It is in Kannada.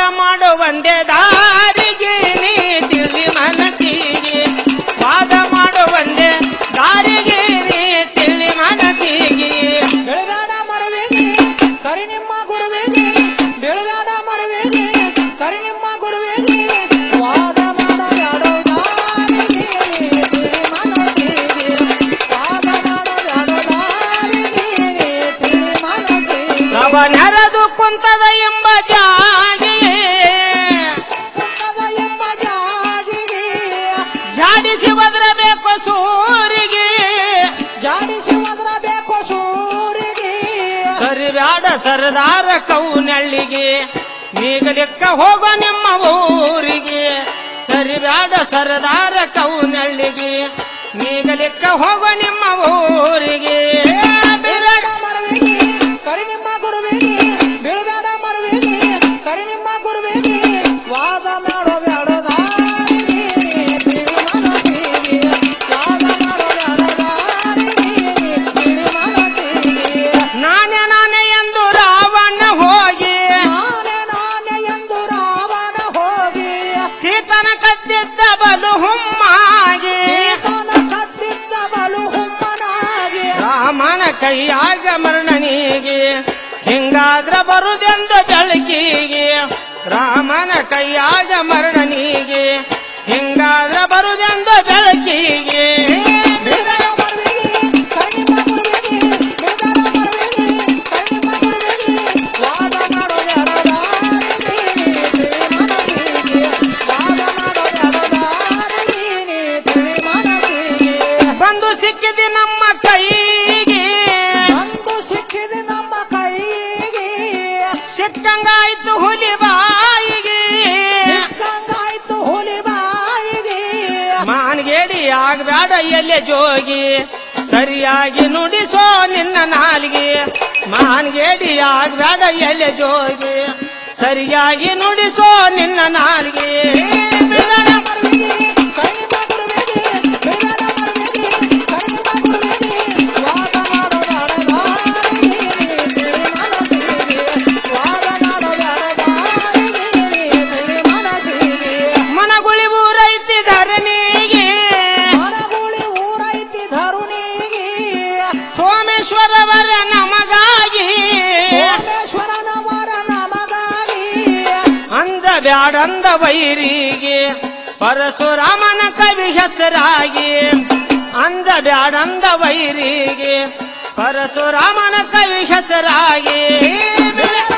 ಮಾಡು ಒಂದೇ ದಾರಿಗೆ ನೀ ತಿಳಿ ಮನಸ್ಸಿಗೆ ವಾದ ಮಾಡು ಒಂದೇ ದಾರಿಗೆ ನೀ ತಿಳಿ ಮನಸ್ಸಿಗೆ ಬೆಳಗಾಡ ಮರವೇಗಿ ಕರಿ ನಿಮ್ಮ ಗುರುವೇಗಿ ಬೆಳಗಾಡ ಮರವೇಗಿ ಕರಿ ನಿಮ್ಮ ಗುರುವೇಗಿ ವಾದ ಮಾಡಬ್ಯಾಡೋ ದಾರಿಗೆ ತಿಳಿ ಮನಸ್ಸಿಗೆ ವಾದ ಮಾಡಬ್ಯಾಡೋ ದಾರಿಗೆ ತಿಳಿ ಮನಸ್ಸಿಗೆ ಸಭ ನೆರೆದು ಕುಂತದ ಎಂಬ ಜಾಗಿಗೆ ಕುಂದದ ಎಂಬ ಜಾಗಿಗೆ ಜಾಡಿಸಿ ಒದರಬೇಕು ಸೂರಿಗೆ ಜಾಡಿಸಿ ಒದರಬೇಕು ಸೂರಿಗೆ ಸರಿಬ್ಯಾಡ ಸರದಾರ ಕೌನಳ್ಳಿಗೆ ನೀಗಲಿಕ್ಕ ಹೋಗೋ ನಿಮ್ಮ ಊರಿಗೆ ಸರಿಬ್ಯಾಡ ಸರದಾರ ಕೌನಳ್ಳಿಗೆ ನೀಗಲಿಕ್ಕ ಹೋಗೋ ನಿಮ್ಮ ಊರಿಗೆ ಬೆಳಗಾಡ ಮರವೇಗಿ ಕರಿ ನಿಮ್ಮ ಗುರುವೇಗಿ ಬೆಳಗಾಡ ಮರವೇಗಿ ಕರಿ ನಿಮ್ಮ ಗುರುವೇಗಿ ವಾದ ಮಾಡೋ ಬ್ಯಾಡೋ ದಾರಿಗೆ ತಿಳಿ ಮನಸ್ಸಿಗೆ ವಾದ ಮಾಡೋ ಬ್ಯಾಡೋ ದಾರಿಗೆ ತಿಳಿ ಮನಸ್ಸಿಗೆ ನಾನೇ ನಾನೇ ಎಂದು ರಾವಣ ಹೋಗಿ ನಾನೇ ನಾನೇ ಎಂದು ರಾವಣ ಹೋಗಿ ಸೀತನ ಕದ್ದಿದ್ದ ಬಲು ಹುಮ್ಮಾಗಿ ಸೀತನ ಕದ್ದಿದ್ದ ಬಲು ಹುಮ್ಮನಾಗಿ ರಾಮನ ಕೈಯಾಗ ಮರಣನಿಗೆ ಹಿಂಗಾದ್ರ ಬರುದೆಂದು ಬೆಳಕಿಗೆ ರಾಮನ ಕೈಯಾಗ ಮರಣನಿಗೆ ಹಿಂಗಾದ್ರ ಬರುದೆಂದು ಬೆಳಕಿಗೆ ಬೆಳಗಾಡ ಮರವೇಗಿ ಕರಿ ನಿಮ್ಮ ಗುರುವೇಗಿ ಬೆಳಗಾಡ ಮರವೇಗಿ ಕರಿ ನಿಮ್ಮ ಗುರುವೇಗಿ ವಾದ ಮಾಡೋ ಬ್ಯಾಡೋ ದಾರಿಗೆ ತಿಳಿ ಮನಸ್ಸಿಗೆ ವಾದ ಮಾಡೋ ಬ್ಯಾಡೋ ದಾರಿಗೆ ತಿಳಿ ಮನಸ್ಸಿಗೆ ಬಂದು ಸಿಕ್ಕಿದಿ ನಮ್ಮ ಕೈಗೆ ಬಂದು ಸಿಕ್ಕಿದೆ ನಮ್ಮ ಕೈಗೆ ಸಿಕ್ಕಂಗಾಯ್ತು ಹುಲಿ ಬಾಯಿಗೆ ಸಿಕ್ಕಂಗಾಯ್ತು ಹುಲಿ ಬಾಯಿಗೆ ಮಾನ್ಗೇಡಿ ಆಗ್ಬೇಡ ಎಲೆ ಜೋಗಿ ಸರಿಯಾಗಿ ನುಡಿಸೋ ನಿನ್ನ ನಾಲಿಗೆ ಮಾನ್ಗೇಡಿ ಆಗ್ಬೇಡ ಎಲೆ ಜೋಗಿ ಸರಿಯಾಗಿ ನುಡಿಸೋ ನಿನ್ನ ನಾಲಿಗೆ ಬೆಳಗಾಡ ಮರವೇಗಿ ಕರಿ ನಿಮ್ಮ ಗುರುವೇಗಿ ಬೆಳಗಾಡ ಮರವೇಗಿ ಕರಿ ನಿಮ್ಮ ಗುರುವೇಗಿ ವಾದ ಮಾಡೋ ಬ್ಯಾಡೋ ದಾರಿಗೆ ತಿಳಿ ಮನಸ್ಸಿಗೆ ವಾದ ಮಾಡೋ ಬ್ಯಾಡೋ ದಾರಿಗೆ ತಿಳಿ ಮನಸ್ಸಿಗೆ ಮನಗುಳಿ ಊರೈತಿ ಧರಣಿಗೆ ಮರಗುಳಿ ಊರೈತಿ ಧರುಣಿಗೆ ಸೋಮೇಶ್ವರವರ ನಮಗಾಗಿ ಸೋಮೇಶ್ವರನವರ ನಮಗಾಗಿ ಅಂದ ಬ್ಯಾಡಂದ ವೈರಿಗೆ ಪರಶುರಾಮನ ಕವಿ ಹೆಸರಾಗಿ ಅಂದ ಬ್ಯಾಡಂದ ವೈರಿಗೆ ಪರಶುರಾಮನ ಕವಿ ಹೆಸರಾಗಿ ಬೆಳಗಾಡ